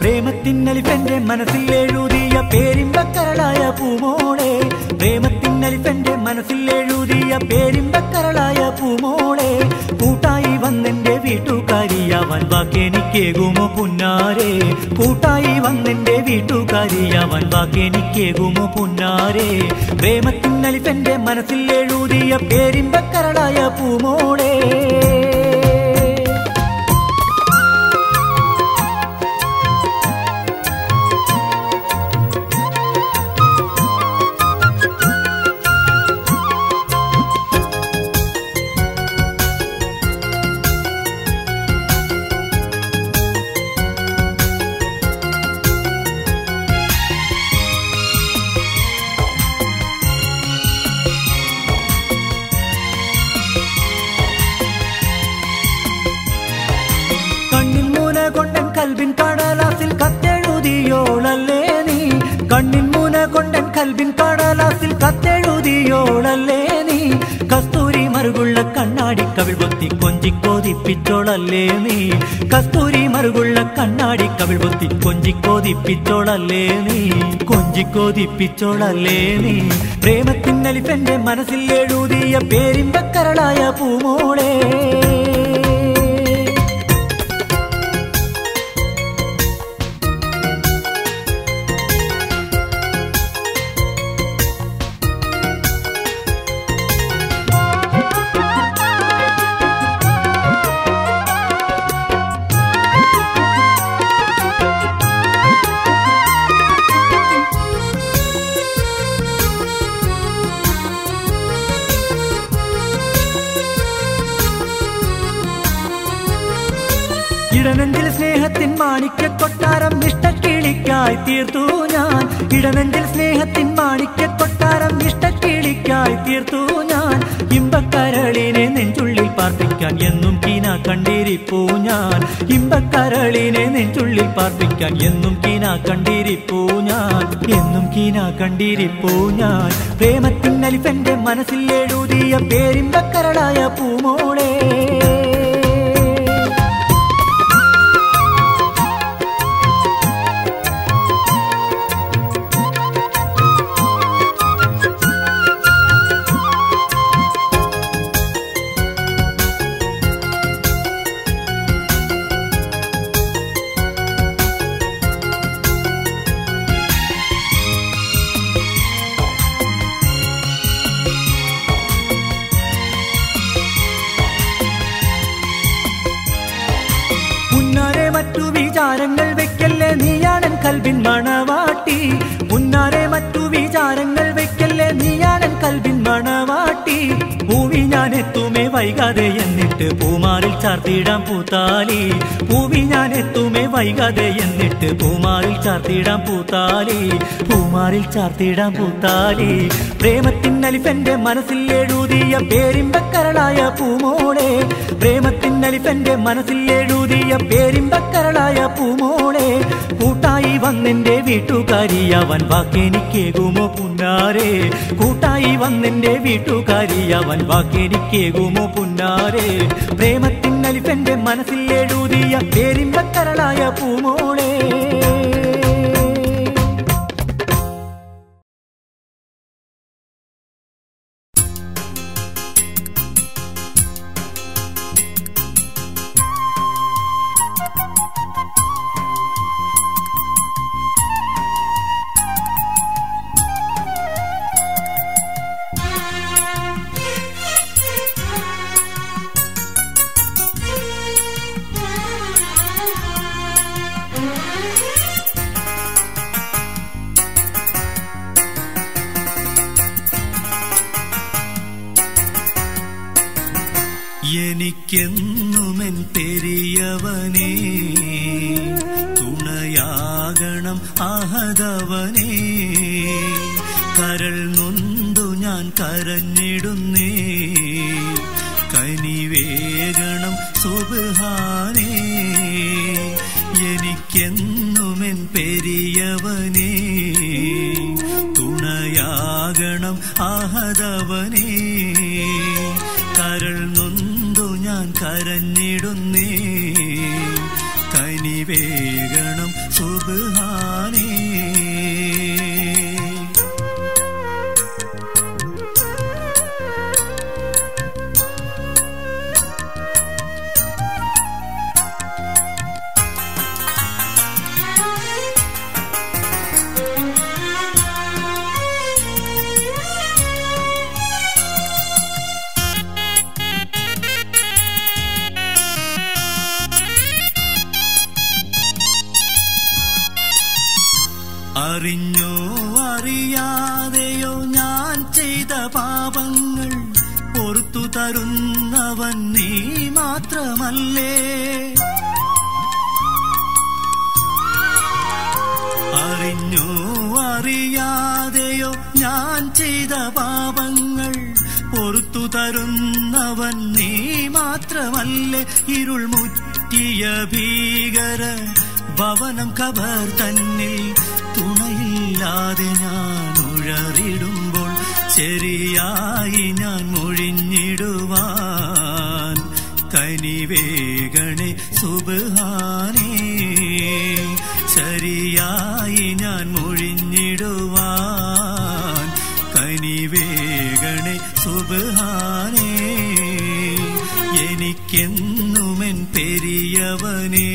പ്രേമത്തിന്നലിഫന്റെ മനസ്സിൽ എഴുതിയ പേരിമ്പക്കരളായ പൂമോളെ പ്രേമത്തിന്നലിഫന്റെ മനസ്സിൽ എഴുതിയ പേരിമ്പക്കരളായ പൂമോളെ കൂട്ടായി വന്നെന്റെ വീട്ടുകാരിയാവാൻ വാക്കെനിക്കേകുമോ പുന്നാരെ കൂട്ടായി വന്നെന്റെ വീട്ടുകാരിയാവാൻ വാക്കെനിക്കേകുമോ പുന്നാരെ പ്രേമത്തിന്നലിഫന്റെ മനസ്സിൽ എഴുതിയ പേരിമ്പക്കരളായ പൂമോളെ കണ്ണിൻ മൂന കൊണ്ടൻ കൽബിൻ കടലാസിൽ കത്തെഴുതിയോളല്ലേ നീ കണ്ണിൻ മൂന കൊണ്ടൻ കൽബിൻ കടലാസിൽ കത്തെഴുതിയോളല്ലേ നീ കസ്തൂരി മറുകുള്ള കണ്ണാടി കവിൾ പൊത്തി കൊഞ്ചിക്കോതിപ്പിച്ചോളല്ലേ നീ കസ്തൂരി മറുകുള്ള കണ്ണാടി കവിൾ പൊത്തി കൊഞ്ചിക്കോതിപ്പിച്ചോളല്ലേ നീ കൊഞ്ചിക്കോതിപ്പിച്ചോളല്ലേ നീ പ്രേമത്തിന്നലിഫന്റെ മനസ്സിൽ എഴുതിയ പേരിമ്പക്കരളായ പൂമോളെ ഇടനെഞ്ചിൽ സ്നേഹത്തിൻ മാണിക്യ കൊട്ടാരം ഇഷ്ടക്കിളിക്കായി തീർത്തു ഞാൻ ഇടനെഞ്ചിൽ സ്നേഹത്തിൻ മാണിക്യ കൊട്ടാരം ഇഷ്ടക്കിളിക്കായി തീർത്തു ഞാൻ ഇമ്പക്കരളിനെ നെഞ്ചുള്ളിൽ പാർപ്പിക്കാൻ എന്നും കീന കണ്ടിരിപ്പൂ ഞാൻ ഇമ്പക്കരളിനെ നെഞ്ചുള്ളിൽ പാർപ്പിക്കാൻ എന്നും കീന കണ്ടിരിപ്പൂ ഞാൻ എന്നും കീന കണ്ടിരിപ്പൂ ഞാൻ പ്രേമത്തിൻ അലിഫന്റെ മനസ്സിൽ എഴുതിയ പേരിമ്പക്കരളായ പൂമോളെ ഉന്നാരെ മറ്റു വിചാരങ്ങൾ വെക്കല്ലേ നീയാണൻ കൽബിൻ മണവാട്ടി ഉന്നാരെ മറ്റു വിചാരങ്ങൾ വെക്കല്ലേ നീയാണൻ കൽബിൻ മണവാട്ടി പൂവി ഞാൻ എത്തുമേ വൈകാതെ എന്നിട്ട് പൂമാറിൽ ചാർത്തിടാം പൂത്താലി പൂവി ഞാൻ എത്തുമേ വൈകാതെ എന്നിട്ട് പൂമാറിൽ ചാർത്തിടാം പൂത്താലി പൂമാറിൽ ചാർത്തിടാം പൂത്താലി പ്രേമത്തിൻ അലിഫന്റെ മനസ്സിൽ എഴുതിയ പേരിമ്പക്കരളായ പൂമോളെ പ്രേമത്തിൻ അലിഫന്റെ മനസ്സിൽ എഴുതിയ പേരിമ്പക്കരളായ പൂമോളെ കൂട്ടായി വന്നെന്റെ വീട്ടുകാരിയാവൻ വാക്കെനിക്കേകുമോ പുന്നാരെ കൂട്ടായി വന്നെന്റെ വീട്ടുകാരിയാവൻ വാക്കെനിക്കേകുമോ പുന്നാരെ പ്രേമത്തിൻ അലിഫന്റെ മനസ്സിൽ എഴുതിയ പേരിമ്പക്കരളായ പൂമോളെ എനിക്കെന്നുമെൻ പെരിയവനേ തുണയാകണം അഹതവനേ കരൾ നൊന്തു ഞാൻ കരഞ്ഞിടുന്നേ കനിവേകണം സുബാനേ എനിക്കെന്നുമെൻ പെരിയവനേ തുണയാകണം അഹതവനേ കരൾ നൊന്തു ഞാൻ കരഞ്ഞിടുന്നേ കനിവേകണം വേഗണം സുബാനേ അറിഞ്ഞോ അറിയാതെയോ ഞാൻ ചെയ്ത പാപങ്ങൾ പൊറത്തു തരുന്നവൻ നീ മാത്രമല്ലേ അറിഞ്ഞോ അറിയാതെയോ ഞാൻ ചെയ്ത പാപങ്ങൾ പൊറത്തു തരുന്നവൻ നീ മാത്രമല്ലേ ഇരുൾ മുറ്റിയ ഭീകര ഭവനം കബർ തന്നിൽ തുണയില്ലാതെ ഞാൻ ഉഴറിടുമ്പോൾ ശരിയായി ഞാൻ മൊഴിഞ്ഞിടുവാൻ കനിവേഗണേ സുബാനേ ശരിയായി ഞാൻ മൊഴിഞ്ഞിടുവാൻ കനിവേഗണേ സുബാനേ എനിക്കെന്നുമെൻ പെരിയവനേ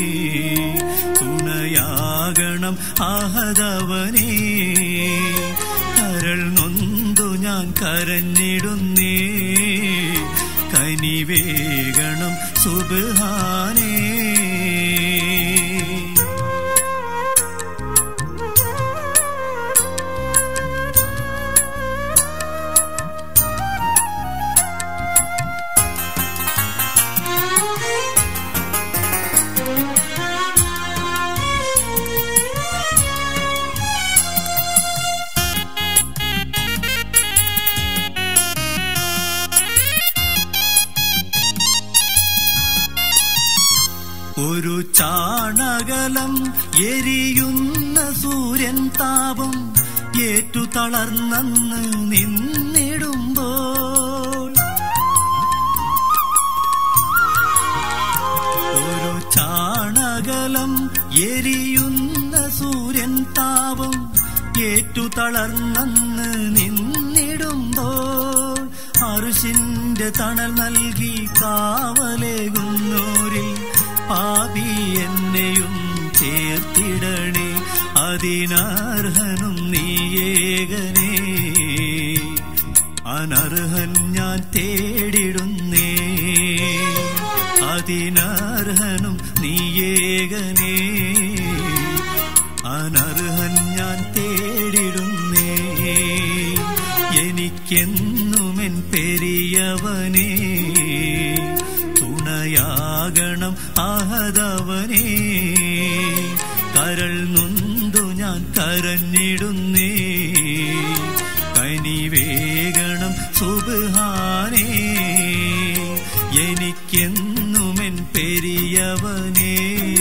തുണയാകണം ആഹതവനേ കരൾ നൊന്തു ഞാൻ കരഞ്ഞിടുന്നേ കനിവേഗണം സുബാനേ ഒരു ചാണകലം എരിയുന്ന സൂര്യൻ താപം ഏറ്റു തളർന്നന്ന് നിന്നിടുമ്പോൾ ഒരു ചാണകലം എരിയുന്ന സൂര്യൻ താപം ഏറ്റു തളർന്നന്ന് നിന്നിടുമ്പോൾ അറുശിന്റെ തണൽ നൽകി കാവലേകുന്നോരിൽ പാപി എന്നെയും ചേർത്തിടണേ അതിനർഹനും നീയേകനേ അനർഹൻ ഞാൻ തേടിടുന്നേ അതിനർഹനും നീയേകനേ അനർഹൻ ഞാൻ തേടിടുന്നേ എനിക്കെന്നുമെൻ പെരിയവനേ തുണയാകണം ആഹതവനേ കരൾ നൊന്തു ഞാൻ കരഞ്ഞിടുന്നേ കനിവേഗണം സുബാനേ എനിക്കെന്നുമെൻ പെരിയവനേ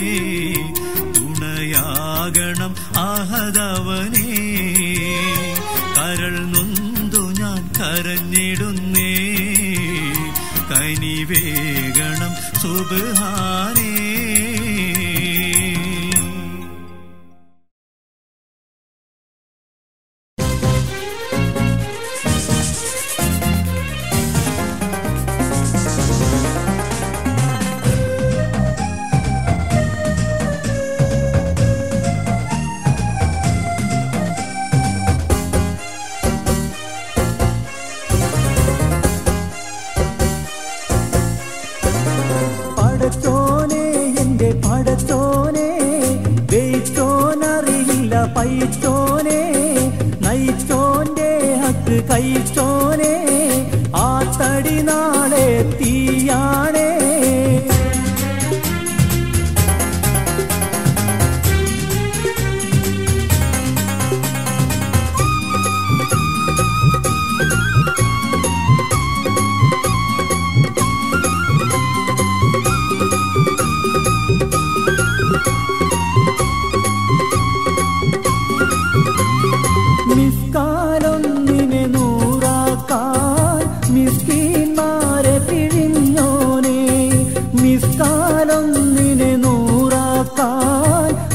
തുണയാകണം ആഹതവനേ കരൾ നൊന്തു ഞാൻ കരഞ്ഞിടുന്നേ കനിവേഗണം സുബാനേ പടച്ചോനെ എന്റെ പടച്ചോനെ വെയിച്ചോനറിയില്ല പൈച്ചോനെ നയിച്ചോന്റെ ഹക്ക് കഴിച്ചോനെ ആ തടി നാളെ തീയാണേ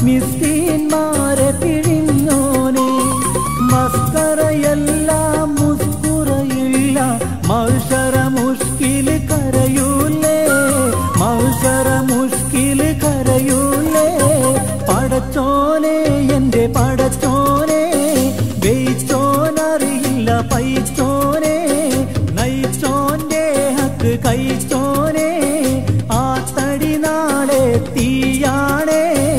മിസ്കീന്മാരെ പിഴിഞ്ഞോനെ മസ്കറയെല്ലാം മുസ്കുറയില്ല മൗഷറ മുഷ്കിൽ കരയൂലേ മൗഷറ മുഷ്കിൽ കരയൂലേ പടച്ചോനെ എന്റെ പടച്ചോനെ വെയിച്ചോനറിയില്ല പൈച്ചോനെ നയിച്ചോന്റെ ഹക്ക് കഴിച്ചോനെ ആ തടി നാളെ തീയാണേ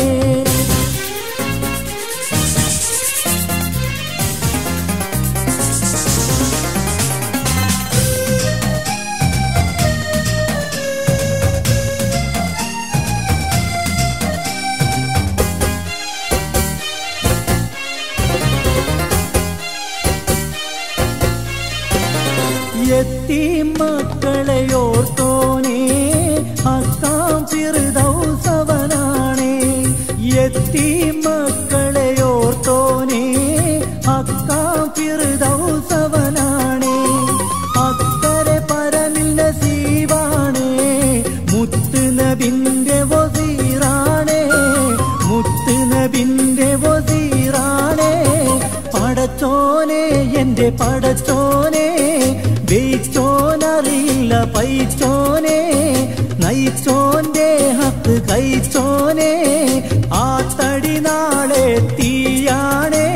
എത്തി മക്കളെ ഓർത്തോനെ ഹക്കാം ഫിർദൗസവനാണേ എത്തി മക്കളെ ഓർത്തോനെ ഹക്കാം ഫിർദൗസവനാണേ അക്കരെ പരമില്ല സീവാണേ മുത്ത് നബിന്റെ വസീറാണേ മുത്ത് നബിന്റെ വസീറാണേ പടച്ചോനെ എന്റെ പടച്ചോനെ വെയിച്ചോനറിയില്ല പൈച്ചോനെ നയിച്ചോന്റെ ഹക്ക് കഴിച്ചോനെ ആ തടി നാളെ തീയാണേ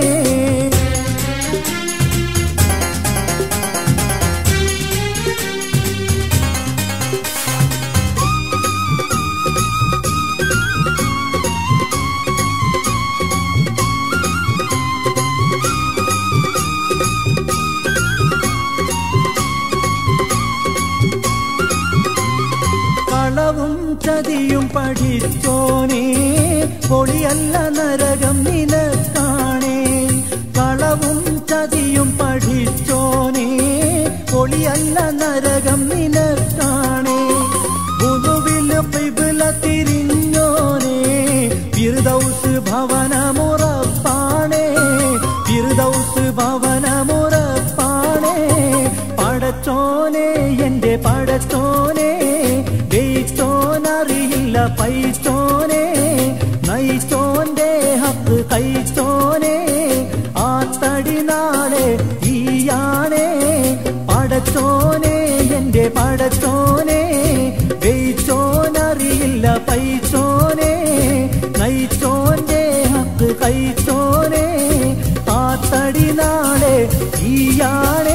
കളവും ചതിയും പഠിച്ചോനെ പൊളിയല്ല നരകം നിനക്കാണേ കളവും ചതിയും പഠിച്ചോനെ പൊളിയല്ല നരകം നിനക്കാണേ പുതുവിൽ പിബില തിരിഞ്ഞോനെ ഫിർദൗസ് ഭവനമുറപ്പാണേ ഫിർദൗസ് ഭവനമുറപ്പാണേ പടച്ചോനെ എന്റെ പടച്ചോനെ ജയിച്ചോനറിയില്ല പൈച്ചോനെ നയിച്ചോന്റെ ഹക്ക് കഴിച്ചോനെ ആ തടി നാളെ ഈയാണേ പടച്ചോനെ എന്റെ പടച്ചോനെ ജയിച്ചോനറിയില്ല പൈച്ചോനെ നയിച്ചോന്റെ ഹക്ക് കഴിച്ചോനെ ആ തടി നാളെ ഈയാണേ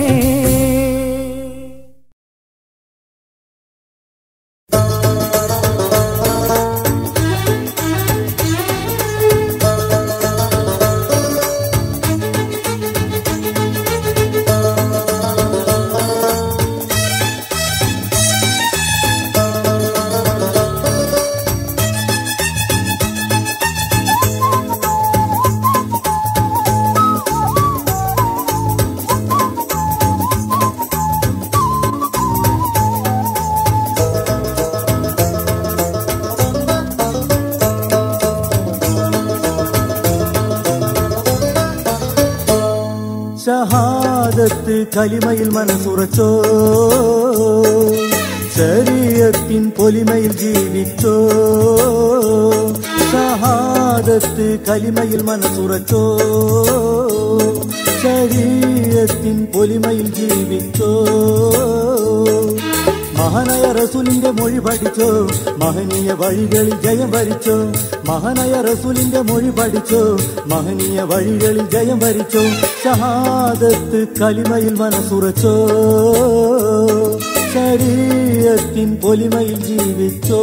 ഷഹാദത്ത് കലിമയിൽ മനസ്സുറച്ചോ ശരീരത്തിൻ പൊലിമയിൽ ജീവിച്ചോ ഷഹാദത്ത് കലിമയിൽ മനസ്സുറച്ചോ ശരീരത്തിൻ പൊലിമയിൽ ജീവിച്ചോ മഹാനായ റസൂലിന്റെ മൊഴി പഠിച്ചോ മഹനീയ വഴികളിൽ ജയം വരിച്ചോ മഹാനായ റസൂലിന്റെ മൊഴി പഠിച്ചോ മഹനീയ വഴികളിൽ ജയം വരിച്ചോ ഷഹാദത്ത് കലിമയിൽ മനസ്സുറച്ചോ ശരീരത്തിൻ പൊലിമയിൽ ജീവിച്ചോ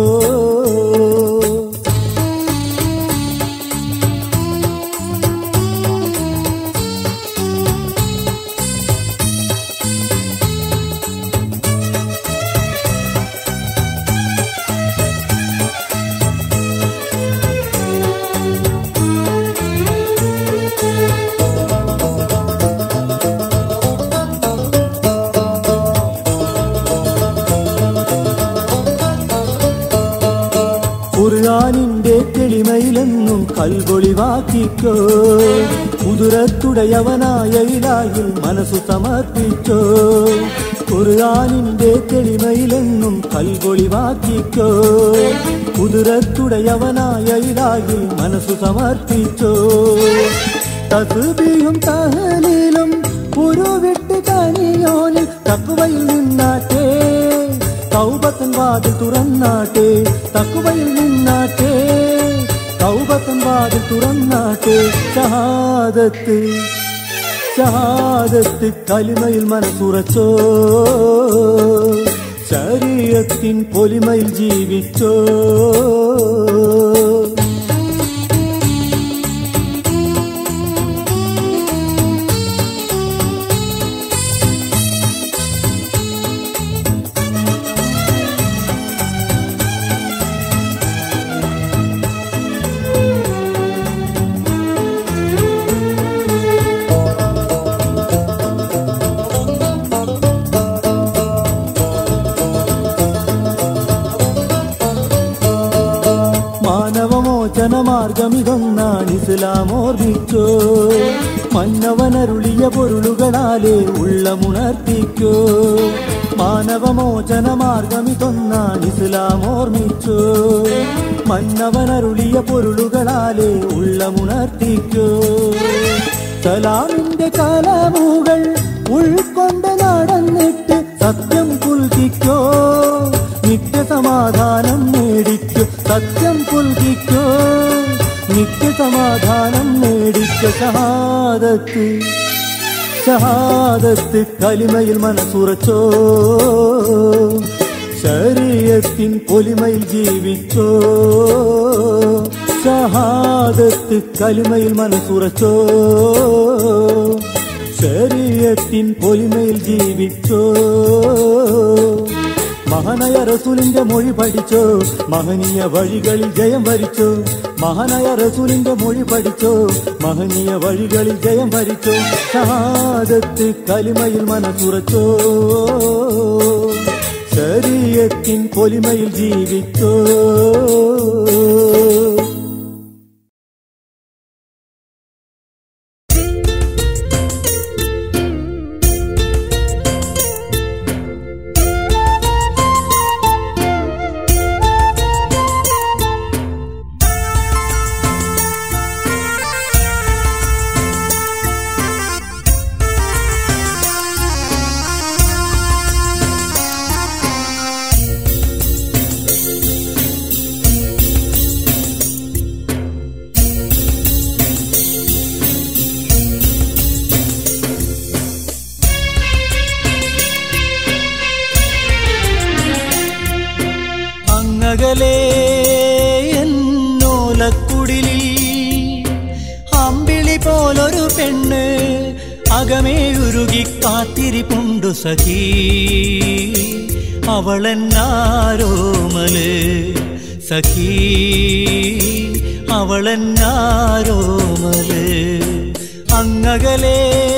ഖുർആാനിന്റെ തെളിമയിലെന്നും കൽപൊളിവാക്കിക്കോ കുതിരത്തുടയവനായ ഇലാഹിൽ മനസ്സു സമർപ്പിച്ചോ ഖുർആാനിന്റെ തെളിമയിലെന്നും കൽപൊളിവാക്കിക്കോ കുതിരത്തുടയവനായ ഇലാഹിൽ മനസ്സു സമർപ്പിച്ചോ തസുബിയും തഹലീലും ഉരുവിട്ട് കനിയോനിൽ തക്കുവയിൽ നിന്നാട്ടെ തൗബത്തൻ വാതിൽ തുറന്നാട്ടെ തക്കുവയിൽ നിന്നാട്ടെ തൗബത്തൻ വാതിൽ തുറന്നാട്ടെ ഷഹാദത്ത് ഷഹാദത്ത് കലിമയിൽ മനസ്സുറച്ചോ ശരീരത്തിൻ പൊലിമയിൽ ജീവിച്ചോ മാനവമോചന മാർഗമിതൊന്നാണ് ഇസ്ലാം ഓർമ്മിച്ചോ മന്നവനരുളിയ പൊരുളുകളാലെ ഉള്ളമുണർത്തിക്കോ മാനവമോചന മാർഗമിതൊന്നാണ് ഇസ്ലാം ഓർമ്മിച്ചോ മന്നവനരുളിയ പൊരുളുകളാലെ ഉള്ളമുണർത്തിക്കോ സലാമിന്റെ കലമുകൾ ഉൾക്കൊണ്ട് നടന്നിട്ട് സത്യം പുൽകിക്കോ നിത്യസമാധാനം നേടിക്കോ സത്യം പുൽകിക്കോ നിത്യസമാധാനം നേടിക്കോ ഷഹാദത്ത് ഷഹാദത്ത് കലിമയിൽ മനസ്സുറച്ചോ ശരീരത്തിൻ പൊലിമയിൽ ജീവിച്ചോ ഷഹാദത്ത് കലിമയിൽ മനസ്സുറച്ചോ ശരീരത്തിൻ പൊലിമയിൽ ജീവിച്ചോ മഹനയ റസൂലിന്റെ മൊഴി പഠിച്ചോ മഹനീയ വഴികളിൽ ജയം വരിച്ചോ മഹനയ റസൂലിന്റെ മൊഴി പഠിച്ചോ മഹനീയ വഴികളിൽ ജയം വരിച്ചോ ഷഹാദത്ത് കലിമയിൽ മനസ്സുറച്ചോ ശരീരത്തിൻ പൊലിമയിൽ ജീവിച്ചോ അങ്ങകലേ എന്നോലക്കുടിലിൽ അമ്പിളി പോലൊരു പെണ്ണ് അകമേയുരുകി കാത്തിരിപ്പുണ്ടു സഖീ അവളെന്നാരോമല് സഖീ അവളെന്നാരോമല് അങ്ങകലേ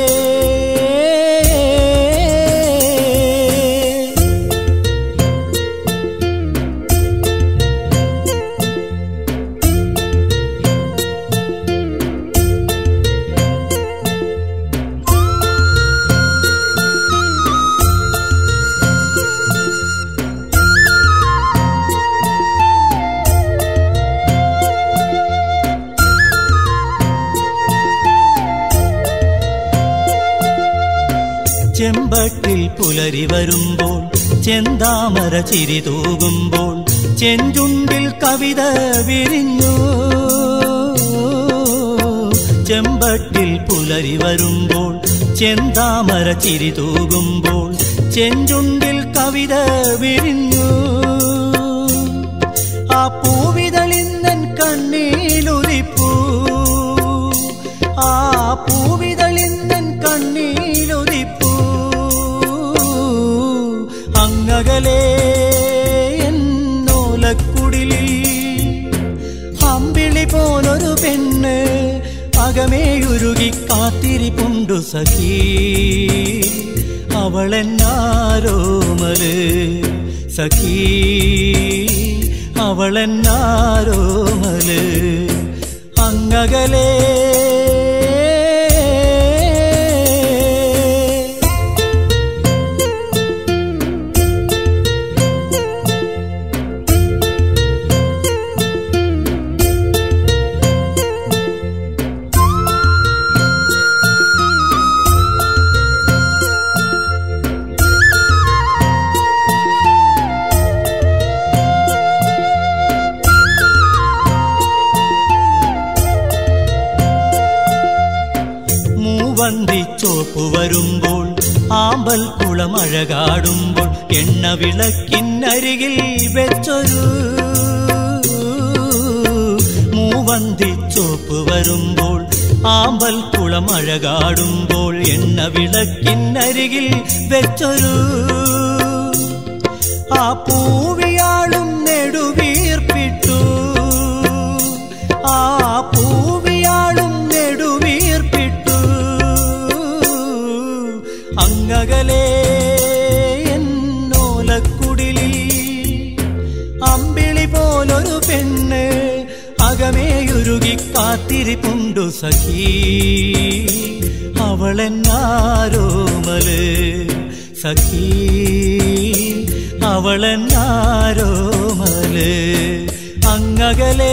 ചെമ്പട്ടിൽ പുലരി വരുമ്പോൾ ചെന്താമര ചിരി തൂകുമ്പോൾ ചെഞ്ചുണ്ടിൽ കവിത വിരിഞ്ഞു ചെമ്പട്ടിൽ പുലരി വരുമ്പോൾ ചെന്താമര ചിരി തൂകുമ്പോൾ ചെഞ്ചുണ്ടിൽ കവിത വിരിഞ്ഞു ആ പൂവിതളിന്നൻ കണ്ണീലുതിപ്പൂ ആ പൂവിതളിന്നൻ കണ്ണീലുതിപ്പൂ അങ്ങകലേ എന്നോലക്കുടിലിൽ അമ്പിളി പോലൊരു പെണ്ണ് അകമേയുരുകി കാത്തിരിപ്പുണ്ടു സഖീ അവളെന്നാരോമല് സഖീ അവളെന്നാരോമല് അങ്ങകലേ മൂവന്തി ചോപ്പ് വരുമ്പോൾ ആമ്പൽ കുളമഴകാടുമ്പോൾ എണ്ണ വിളക്കിനരികിൽ വെച്ചൊരു മൂവന്തി ചോപ്പ് വരുമ്പോൾ ആമ്പൽ കുളമഴകാടുമ്പോൾ എണ്ണ വിളക്കിനരികിൽ വെച്ചൊരു ആ പൂവിയാളും നെടുവീർപ്പിട്ടു ആ പൂവിയാളും നെടുവീർപ്പിട്ടു അങ്ങകലേ എന്നോലക്കുടിലിൽ അമ്പിളി പോലൊരു പെണ്ണ് അകമേയുരുകി കാത്തിരിപ്പുണ്ടു സഖീ അവളെന്നാരോമല് സഖീ അവളെന്നാരോമല് അങ്ങകലേ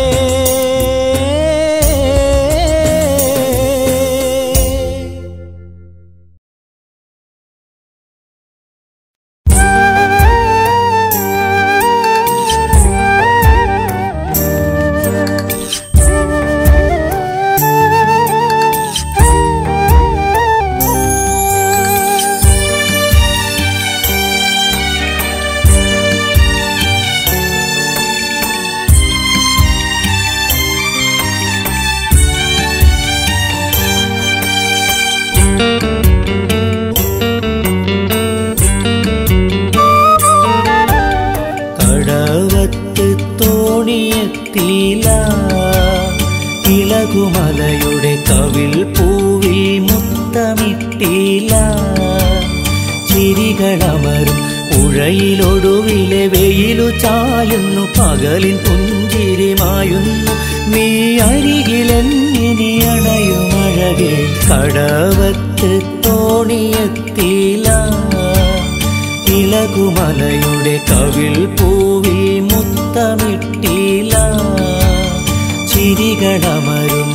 കടവത്ത് തോണിയെത്തിയില്ല ഇളകുമലയുടെ കവിൽ പൂവിൽ മുത്തമിട്ടില്ല ചിരികളമരും പുഴയിലൊടുവിലെ വെയിലു ചായുന്നു പകലിൻ പുഞ്ചിരിമായുന്നു നീ അരികിലെന്നിനി അണയുമഴകെ കടവത്ത് തോണിയെത്തിയില്ല ഇളകുമലയുടെ കവിൽ പൂവിൽ മുത്തമിട്ടില്ല ചിരികളമരും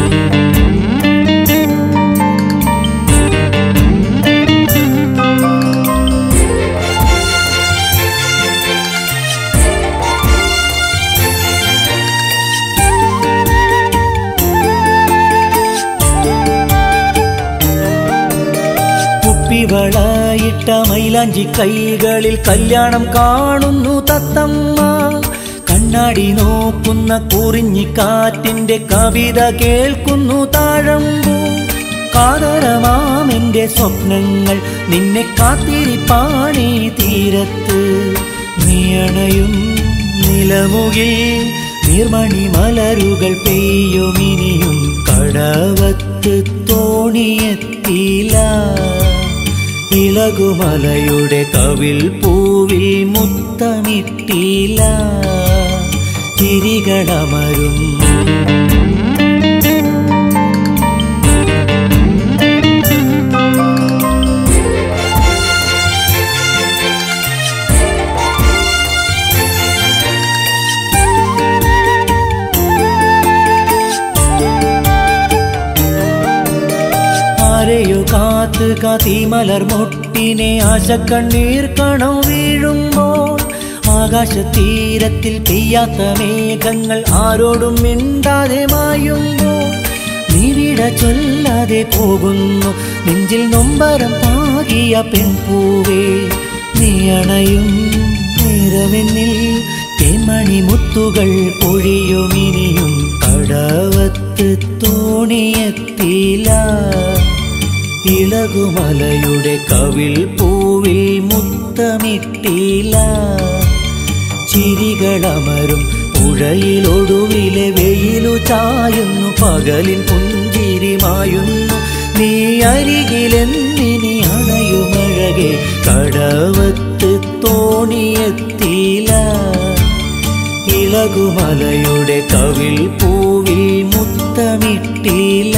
കുപ്പിവളയിട്ട മൈലാഞ്ചി കൈകളിൽ കല്യാണം കാണുന്നു തത്തമ്മ കണ്ണാടി നോക്കുന്ന കുറിഞ്ഞിക്കാറ്റിന്റെ കവിത കേൾക്കുന്നു താഴമ്പൂ കാതരമാമെന്റെ സ്വപ്നങ്ങൾ നിന്നെ കാത്തിരിപ്പാണീ തീരത്ത് നീയണയും നിലമുകിൽ നീർമണി മലരുകൾ പെയ്യുമിനിയും കടവത്ത് തോണിയെത്തിയില്ല ഇളകുമലയുടെ കവിൽ പൂവിൽ മുത്തമിട്ടില്ല തിരികളമരും ആരെയോ കാത്ത് കാത്തിമലർ മുട്ടിനെ ആശക്കണ്ണീർ കണം വീഴുമ്പോൾ ആകാശതീരത്തിൽ പെയ്യാത്ത മേഘങ്ങൾ ആരോടും മിണ്ടാതെ മായുമ്പോൾ നീവിട ചൊല്ലാതെ പോകുന്നു നെഞ്ചിൽ നൊമ്പരം പാകിയ പെൺപൂവേ നീ അണയും നിറവെന്നിൽ തേന്മണി മുത്തുകൾ പൊഴിയുമിനിയും കടവത്ത് തോണിയെത്തിയില്ല ഇളകുമലയുടെ കവിൽ പൂവിൽ മുത്തമിട്ടില്ല ചിരികളമരും പുഴയിലൊടുവിലെ വെയിലു ചായുന്നു പകലിൻ പുഞ്ചിരിമായുന്നു നീ അരികിലെന്നിനി അണയുമഴകെ കടവത്ത് തോണിയെത്തിയില്ല ഇളകുമലയുടെ കവിൽ പൂവിൽ മുത്തമിട്ടില്ല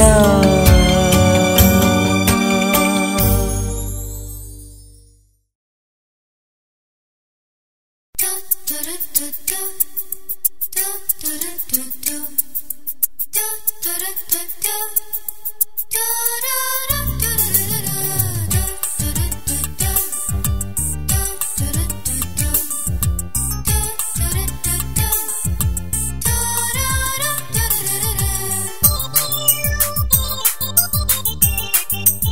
Da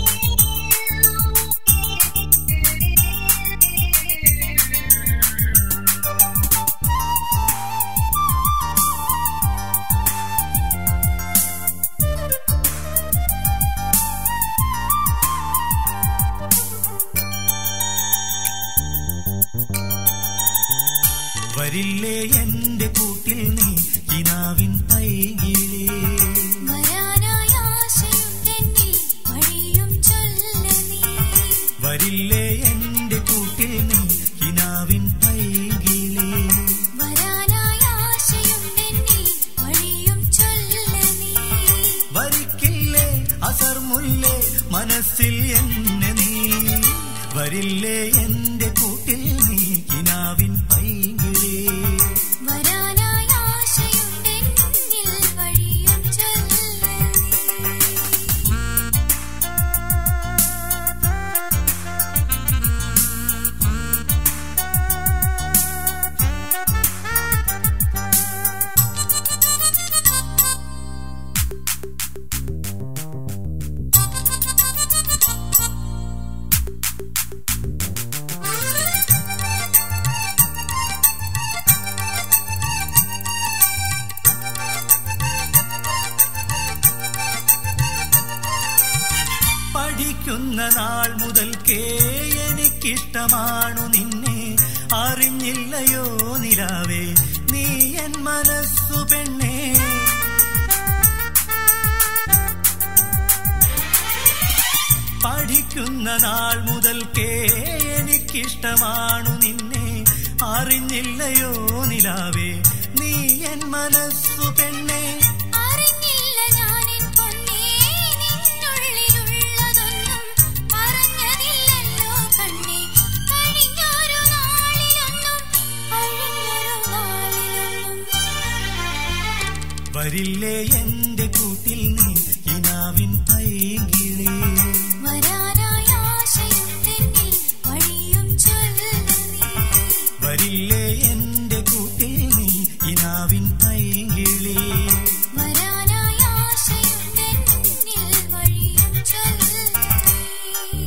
വരില്ലേ എന്റെ കൂട്ടിൽ നീ കിനാവിൻ പൈകിലേ വരാനായി ആശയുണ്ടെന്നിൽ വഴിയും ചൊല്ല നീ വരില്ലേ എന്റെ കൂട്ടിൽ നീ കിനാവിൻ പൈകിലേ വരാനായി ആശയുണ്ടെന്നിൽ വഴിയും ചൊല്ല നീ വരിക്കില്ലേ അസർമുല്ലേ മനസ്സിൽ എന്നെ നീ വരില്ലേ എന്റെ കൂട്ടിൽ നീ കിനാവിൻ പൈകിലേ വരാനായി ആശയുണ്ടെന്നിൽ വഴിയും ചൊല്ല നീ പഠിക്കുന്ന നാൾ മുതൽക്കേ എനിക്കിഷ്ടമാണു നിന്നെ അറിഞ്ഞില്ലയോ നിലാവേ നീ എൻ മനസ്സു പെണ്ണേ പഠിക്കുന്ന നാൾ മുതൽക്കേ എനിക്കിഷ്ടമാണു നിന്നെ അറിഞ്ഞില്ലയോ നിലാവേ നീ എൻ മനസ്സു പെണ്ണേ അറിഞ്ഞില്ല ഞാനെൻ പൊന്നേ നിന്നുള്ളിലുള്ളതൊന്നും പറഞ്ഞതില്ലല്ലോ കണ്ണേ കഴിഞ്ഞൊരു നാളിലൊന്നും കഴിഞ്ഞൊരു നാളിലൊന്നും വരില്ലേ എന്റെ കൂട്ടിൽ നീ ഇനാവിൻ പൈകിളേ വരാനായി ആശയുണ്ടെന്നിൽ വഴിയും ചൊല്ല നീ വരില്ലേ എന്റെ കൂട്ടിൽ നീ ഇനാവിൻ പൈകിളേ വരാനായി ആശയുണ്ടെന്നിൽ വഴിയും ചൊല്ല നീ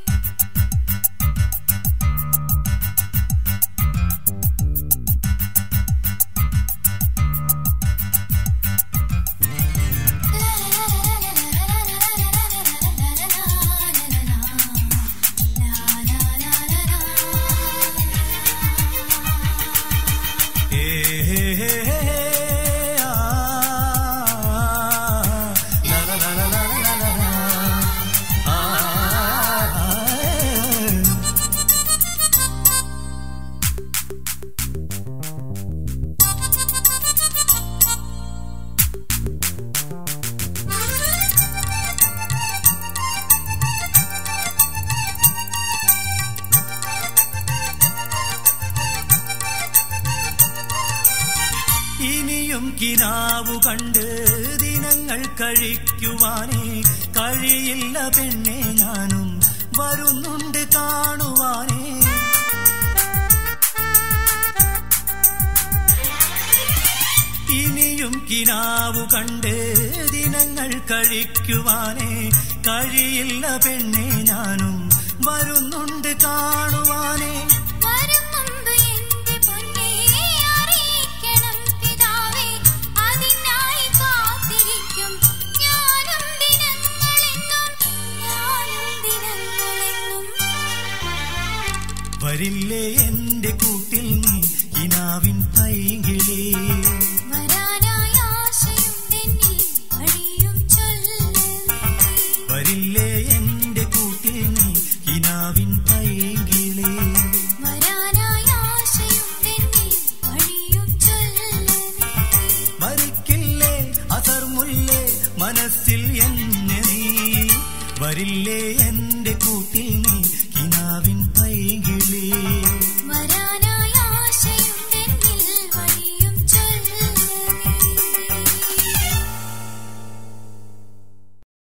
ഏ ഹേ ഹേ ഹേ ഹേ, ആ, ലാ, ലാ, ലാ, ലാ, ലാ, ലാ, ലാ, ലാ, ആ, ആ, ഏ. ഇനിയും കിനാവു കണ്ട് ദിനങ്ങൾ കഴിക്കുവാനേ കഴിയില്ല പെണ്ണെ ഞാനും വരുന്നുണ്ട് കാണുവാനേ ഇനിയും കിനാവു കണ്ട് ദിനങ്ങൾ കഴിക്കുവാനേ കഴിയില്ല പെണ്ണെ ഞാനും വരുന്നുണ്ട് കാണുവാനേ വരും മുമ്പ് എന്റെ പൊന്നേ അറിയിക്കണം പിതാവേ അതിനായി കാത്തിരിക്കും ഞാനും ദിനങ്ങളെന്നും ഞാനും ദിനങ്ങളെന്നും വരില്ലേ എന്റെ കൂട്ടിൽ നീ ഇനാവിൻ പൈകിളേ വരാനായി ആശയുണ്ടെന്നിൽ വഴിയും ചൊല്ല നീ വരില്ലേ എന്റെ കൂട്ടിൽ നീ ഇനാവിൻ പൈകിളേ വരാനായി ആശയുണ്ടെന്നിൽ വഴിയും ചൊല്ല നീ വരിക്കില്ലേ അസർമുല്ലേ മനസ്സിൽ എന്നെ നീ വരില്ലേ എന്റെ കൂട്ടിൽ നീ കിനാവിൻ പൈകിളേ വരാനായി